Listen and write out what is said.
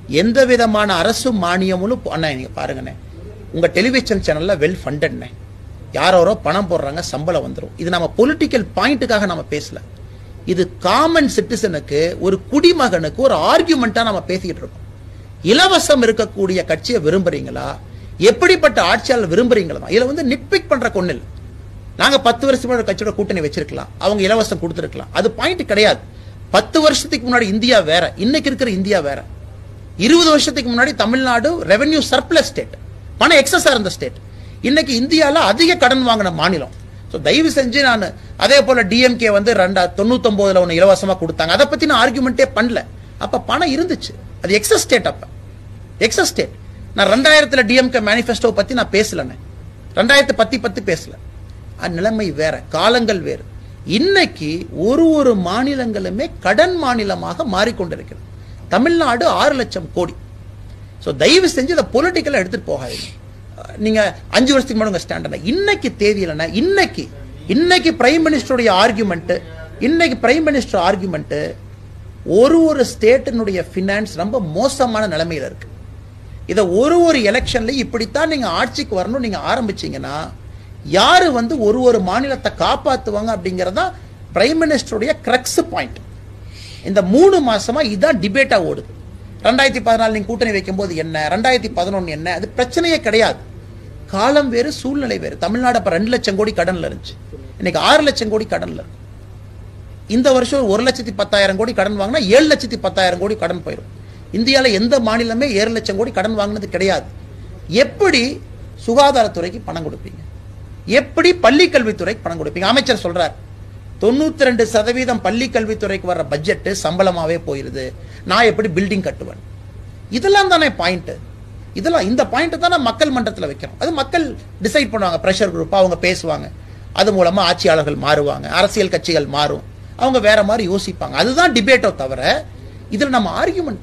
எந்த விதமான அரசு மானியமும் போ- அண்ணா நீங்க பாருங்கண்ணே உங்க டெலிவிஷன் சேனல்ல வெல் ஃபண்டட்ண்ணே யாரோ பணம் போடுறாங்க சம்பளம் வந்துடும் இது நம்ம பொலிட்டிக்கல் பாயிண்ட்டுக்காக நம்ம பேசல இது காமன் சிட்டிசனுக்கு ஒரு குடிமகனுக்கு ஒரு ஆர்கியூமெண்ட்டா நம்ம பேசிக்கிட்டு இருக்கோம் இலவசம் இருக்கக்கூடிய கட்சியை விரும்புறீங்களா எப்படிப்பட்ட ஆட்சியாளர் விரும்புறீங்களா இதுல வந்து நிட்பிக் பண்ற கொண்டு இல்லை நாங்க பத்து வருஷம் முன்னாடி கட்சியோட கூட்டணி வச்சிருக்கலாம் அவங்க இலவசம் கொடுத்துருக்கலாம் அது பாயிண்ட் கிடையாது பத்து வருஷத்துக்கு முன்னாடி இந்தியா வேற இன்னைக்கு இருக்கிற இந்தியா வேற இருபது வருஷத்துக்கு முன்னாடி தமிழ்நாடு ரெவென்யூ சர்ப்ளஸ் ஸ்டேட் பணம் எக்ஸஸா இருந்த ஸ்டேட் இன்னைக்கு இந்தியால அதிக கடன் வாங்கின மாநிலம் ஸோ தயவு செஞ்சு நான் அதே போல டிஎம்கே வந்து ரெண்டா தொண்ணூத்தொன்பதுல ஒன்று இலவசமா கொடுத்தாங்க அதை பத்தி நான் ஆர்குமெண்ட்டே பண்ணல அப்ப பணம் இருந்துச்சு அது எக்ஸஸ் ஸ்டேட் அப்ப எக்ஸஸ் ஸ்டேட் நான் ரெண்டாயிரத்துல டிஎம்கே மேனிஃபெஸ்டோ பத்தி நான் பேசலண்ணே ரெண்டாயிரத்து பத்தி பத்தி பேசல அது நிலைமை வேற காலங்கள் வேறு இன்னைக்கு ஒரு ஒரு மாநிலங்களுமே கடன் மாநிலமாக மாறிக்கொண்டிருக்கிறது தமிழ்நாடு ஆறு லட்சம் கோடி ஸோ தயவு செஞ்சு இதை பொலிட்டிக்கலாக எடுத்துட்டு போகாதீங்க அஹ் நீங்க அஞ்சு வருஷத்துக்கு முன்னாடி உங்க ஸ்டாண்டர்ட் இன்னைக்கு தேதியிலண்ணா இன்னைக்கு இன்னைக்கு பிரைம் மினிஸ்டருடைய ஆர்குமெண்ட் இன்னைக்கு பிரைம் மினிஸ்டர் ஆர்குமெண்ட் ஒரு ஒரு ஸ்டேட்டினுடைய ஃபினான்ஸ் ரொம்ப மோசமான நிலைமையில இருக்கு இதை ஒரு ஒரு எலெக்ஷன்ல இப்படித்தான் நீங்க ஆட்சிக்கு வரணும் நீங்க ஆரம்பிச்சீங்கன்னா யாரு வந்து ஒரு ஒரு மாநிலத்தை காப்பாத்துவாங்க அப்படிங்கறதா பிரைம் மினிஸ்டருடைய கிரக்ஸ் பாயிண்ட் இந்த மூணு மாசமா இதான் டிபேட்டா ஓடுது ரெண்டாயிரத்தி பதினாலு நீங்க கூட்டணி வைக்கும்போது என்ன ரெண்டாயிரத்தி பதினொன்னு என்ன அது பிரச்சனையே கிடையாது காலம் வேறு சூழ்நிலை வேறு தமிழ்நாடு அப்ப ரெண்டு லட்சம் கோடி கடன்ல இருந்துச்சு இன்னைக்கு ஆறு லட்சம் கோடி கடன்ல இருக்கு இந்த வருஷம் ஒரு லட்சத்தி பத்தாயிரம் கோடி கடன் வாங்கினா ஏழு லட்சத்தி பத்தாயிரம் கோடி கடன் போயிடும் இந்தியாவில் எந்த மாநிலமே ஏழு லட்சம் கோடி கடன் வாங்கினது கிடையாது எப்படி சுகாதாரத்துறைக்கு பணம் கொடுப்பீங்க எப்படி பள்ளி கல்வித்துறைக்கு பணம் கொடுப்பீங்க அமைச்சர் சொல்றார் தொண்ணூத்தி ரெண்டு சதவீதம் பள்ளி கல்வித்துறைக்கு வர்ற பட்ஜெட் சம்பளமாவே போயிருது நான் எப்படி பில்டிங் கட்டுவேன் இதெல்லாம் தானே பாயிண்ட் இதெல்லாம் இந்த பாயிண்ட் தானே மக்கள் மன்றத்தில் வைக்கிறோம் அது மக்கள் டிசைட் பண்ணுவாங்க ப்ரெஷர் குரூப் அவங்க பேசுவாங்க அது மூலமா ஆட்சியாளர்கள் மாறுவாங்க அரசியல் கட்சிகள் மாறும் அவங்க வேற மாதிரி யோசிப்பாங்க அதுதான் டிபேட்டோ தவிர இதுல நம்ம ஆர்கியூமெண்ட்